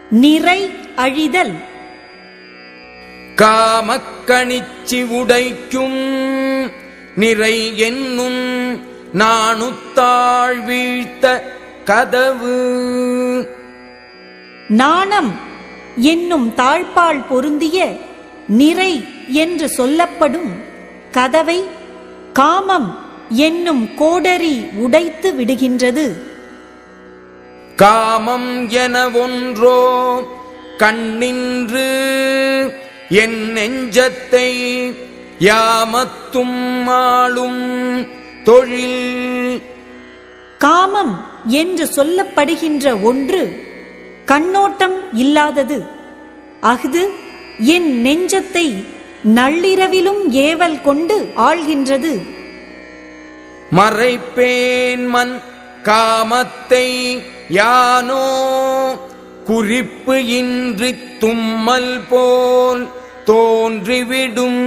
நிறை அழிதல் காமக்கணிச்சி உடைக்கும் நிறை என்னும் நாணுத்தாழ் வீழ்த்த கதவு நாணம் என்னும் தாழ்பாள் பொருந்திய நிறை என்று சொல்லப்படும் கதவை காமம் என்னும் கோடரி உடைத்து விடுகின்றது காமம் என ஒன்றோ கண்ணின்று என் நெஞ்சத்தை யாமத்தும் ஆளும் தொழில் காமம் என்று சொல்லப்படுகின்ற ஒன்று கண்ணோட்டம் இல்லாதது அஃது என் நெஞ்சத்தை நள்ளிரவிலும் ஏவல் கொண்டு ஆள்கின்றது மறைப்பேன் மன் காமத்தை யானோ குறிப்பு இன்றி தும்மல் போல் தோன்றிவிடும்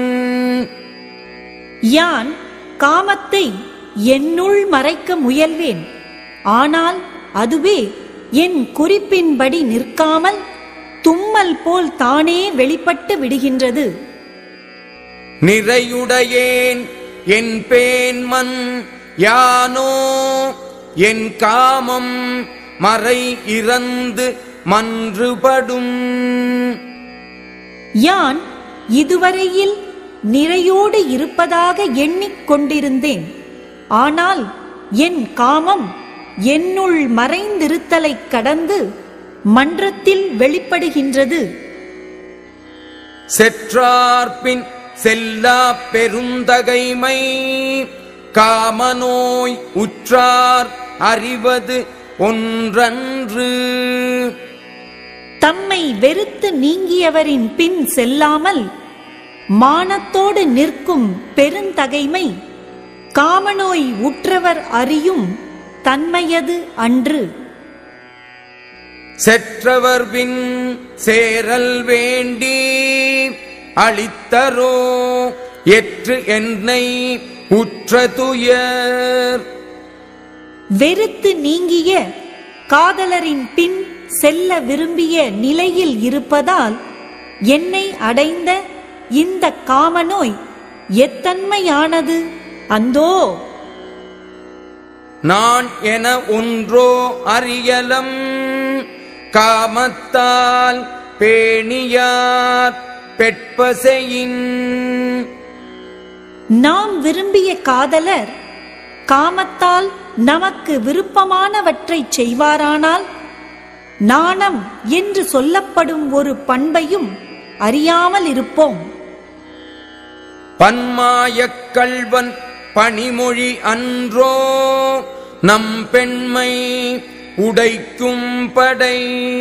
யான் காமத்தை என்னுள் மறைக்க முயல்வேன் ஆனால் அதுவே என் குறிப்பின்படி நிற்காமல் தும்மல் போல் தானே வெளிப்பட்டு விடுகின்றது நிறையுடையேன் என் பேன் மன் யானோ என் காமம் மறை இறந்து மன்றுபடும் யான் இதுவரையில் நிறையோடு இருப்பதாக எண்ணிக் கொண்டிருந்தேன் ஆனால் என் காமம் என்னுள் மறைந்திருத்தலைக் கடந்து மன்றத்தில் வெளிப்படுகின்றது செற்றார்பின் செல்லா பெருந்தகைமை காமநோய் உற்றார் அறிவது ஒன்றன்று தம்மை வெறுத்து நீங்கியவரின் பின் செல்லாமல் மானத்தோடு நிற்கும் பெருந்தகைமை காமநோய் உற்றவர் அறியும் தன்மையது அன்று செற்றவர் பின் சேரல் வேண்டி அளித்தரோ எற்று என்னை உற்ற துயர் வெறுத்து நீங்கிய காதலரின் பின் செல்ல விரும்பிய நிலையில் இருப்பதால் என்னை அடைந்த இந்த காமநோய் எத்தன்மையானது அந்தோ நான் என ஒன்றோ அறியலம் காமத்தால் பேணியார் பெட்பசையின் நாம் விரும்பிய காதலர் காமத்தால் நமக்கு விருப்பமானவற்றைச் செய்வாரானால் நாணம் என்று சொல்லப்படும் ஒரு பண்பையும் அறியாமல் இருப்போம் பன்மாயக் கள்வன் பணிமொழி அன்றோ நம் பெண்மை உடைக்கும் படை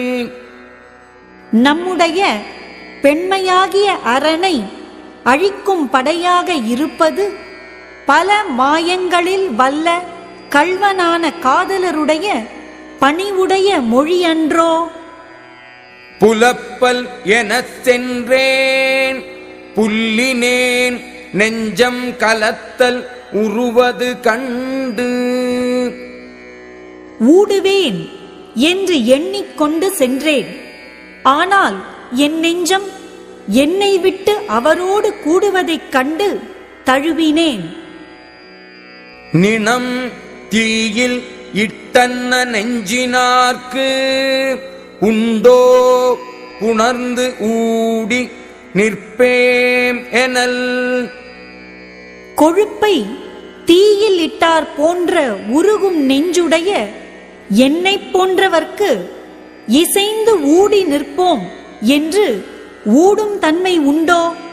நம்முடைய பெண்மையாகிய அரணை அழிக்கும் படையாக இருப்பது பல மாயங்களில் வல்ல கள்வனான காதலருடைய பணிவுடைய மொழியன்றோ புலப்பல் எனச் சென்றேன் புல்லினேன் நெஞ்சம் கலத்தல் உருவது கண்டு ஊடுவேன் என்று எண்ணிக்கொண்டு சென்றேன் ஆனால் என் நெஞ்சம் என்னை விட்டு அவரோடு கூடுவதைக் கண்டு தழுவினேன் நினம் தீயில் இட்டன்ன நெஞ்சினார்க்கு உண்டோ உணர்ந்து ஊடி நிற்பேம் எனல் கொழுப்பை தீயில் இட்டார் போன்ற உருகும் நெஞ்சுடைய என்னைப் போன்றவர்க்கு இசைந்து ஊடி நிற்போம் என்று ஊடும் தன்மை உண்டோ